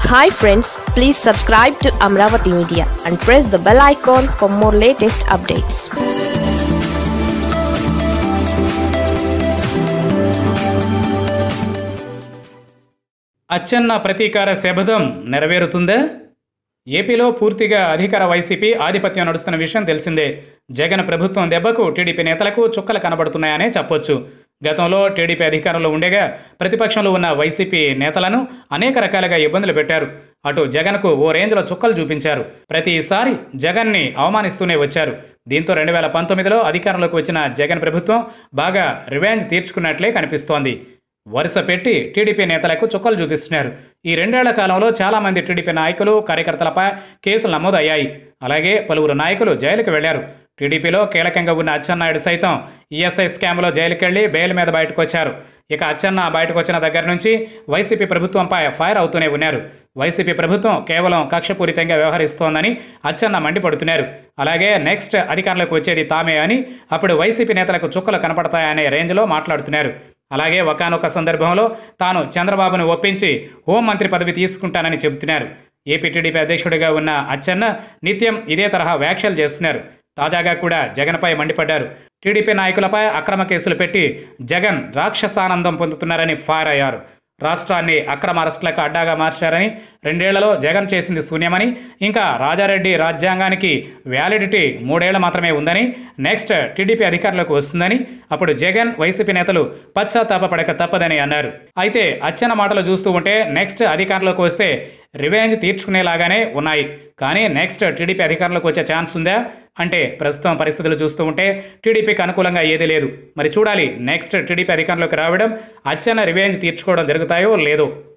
hi friends please subscribe to Amaravati media and press the bell icon for more latest updates Atchanna ప్రతీకార శబదం నెరవేరుతుందా ఏపీలో పూర్తిగా అధికార వైసీపీ ఆధిపత్యం నడుస్తున్న విషయం తెలిసిందే జగన్ ప్రభుత్వం దెబ్బకు టీడీపీ నేతలకు చుక్కలు కనబడుతున్నాయనే చెప్పొచ్చు గతంలో టీడీపీ అధికారంలో ఉండగా ప్రతిపక్షంలో ఉన్న వైసీపీ నేతలను అనేక రకాలుగా ఇబ్బందులు పెట్టారు అటు జగన్కు ఓ రేంజ్లో చుక్కలు చూపించారు ప్రతిసారి జగన్ని అవమానిస్తూనే వచ్చారు దీంతో రెండు వేల పంతొమ్మిదిలో అధికారంలోకి వచ్చిన జగన్ ప్రభుత్వం బాగా రివెంజ్ తీర్చుకున్నట్లే కనిపిస్తోంది వరుస పెట్టి టీడీపీ నేతలకు చుక్కలు చూపిస్తున్నారు ఈ రెండేళ్ల కాలంలో చాలామంది టీడీపీ నాయకులు కార్యకర్తలపై కేసులు నమోదయ్యాయి అలాగే పలువురు నాయకులు జైలుకు వెళ్లారు టీడీపీలో కీలకంగా ఉన్న అచ్చెన్నాయుడు సైతం ఈఎస్ఐ స్కామ్లో జైలుకి వెళ్లి బెయిల్ మీద బయటకు వచ్చారు ఇక అచ్చెన్న బయటకు వచ్చిన దగ్గర నుంచి వైసీపీ ప్రభుత్వంపై ఫైర్ అవుతూనే ఉన్నారు వైసీపీ ప్రభుత్వం కేవలం కక్షపూరితంగా వ్యవహరిస్తోందని అచ్చెన్న మండిపడుతున్నారు అలాగే నెక్స్ట్ అధికారంలోకి వచ్చేది తామే అని అప్పుడు వైసీపీ నేతలకు చుక్కలు కనపడతాయనే రేంజ్లో మాట్లాడుతున్నారు అలాగే ఒకానొక సందర్భంలో తాను చంద్రబాబును ఒప్పించి హోంమంత్రి పదవి తీసుకుంటానని చెబుతున్నారు ఏపీ టీడీపీ అధ్యక్షుడిగా ఉన్న అచ్చెన్న నిత్యం ఇదే తరహా వ్యాఖ్యలు చేస్తున్నారు తాజాగా కూడా జగన్పై మండిపడ్డారు టీడీపీ నాయకులపై అక్రమ కేసులు పెట్టి జగన్ రాక్షసానందం పొందుతున్నారని ఫైర్ అయ్యారు రాష్ట్రాన్ని అక్రమ అరెస్టులకు అడ్డాగా మార్చారని రెండేళ్లలో జగన్ చేసింది శూన్యమని ఇంకా రాజారెడ్డి రాజ్యాంగానికి వ్యాలిడిటీ మూడేళ్లు మాత్రమే ఉందని నెక్స్ట్ టీడీపీ అధికారంలోకి వస్తుందని అప్పుడు జగన్ వైసీపీ నేతలు పశ్చాత్తాపడక తప్పదని అన్నారు అయితే అచ్చెన్న మాటలు చూస్తూ ఉంటే నెక్స్ట్ అధికారంలోకి వస్తే రివెంజ్ తీర్చుకునేలాగానే ఉన్నాయి కానీ నెక్స్ట్ టీడీపీ అధికారంలోకి వచ్చే ఛాన్స్ ఉందా అంటే ప్రస్తుతం పరిస్థితులు చూస్తూ ఉంటే టీడీపీకి అనుకూలంగా ఏదీ లేదు మరి చూడాలి నెక్స్ట్ టీడీపీ అధికారంలోకి రావడం అచ్చెన్న రివెంజ్ తీర్చుకోవడం జరుగుతాయో లేదో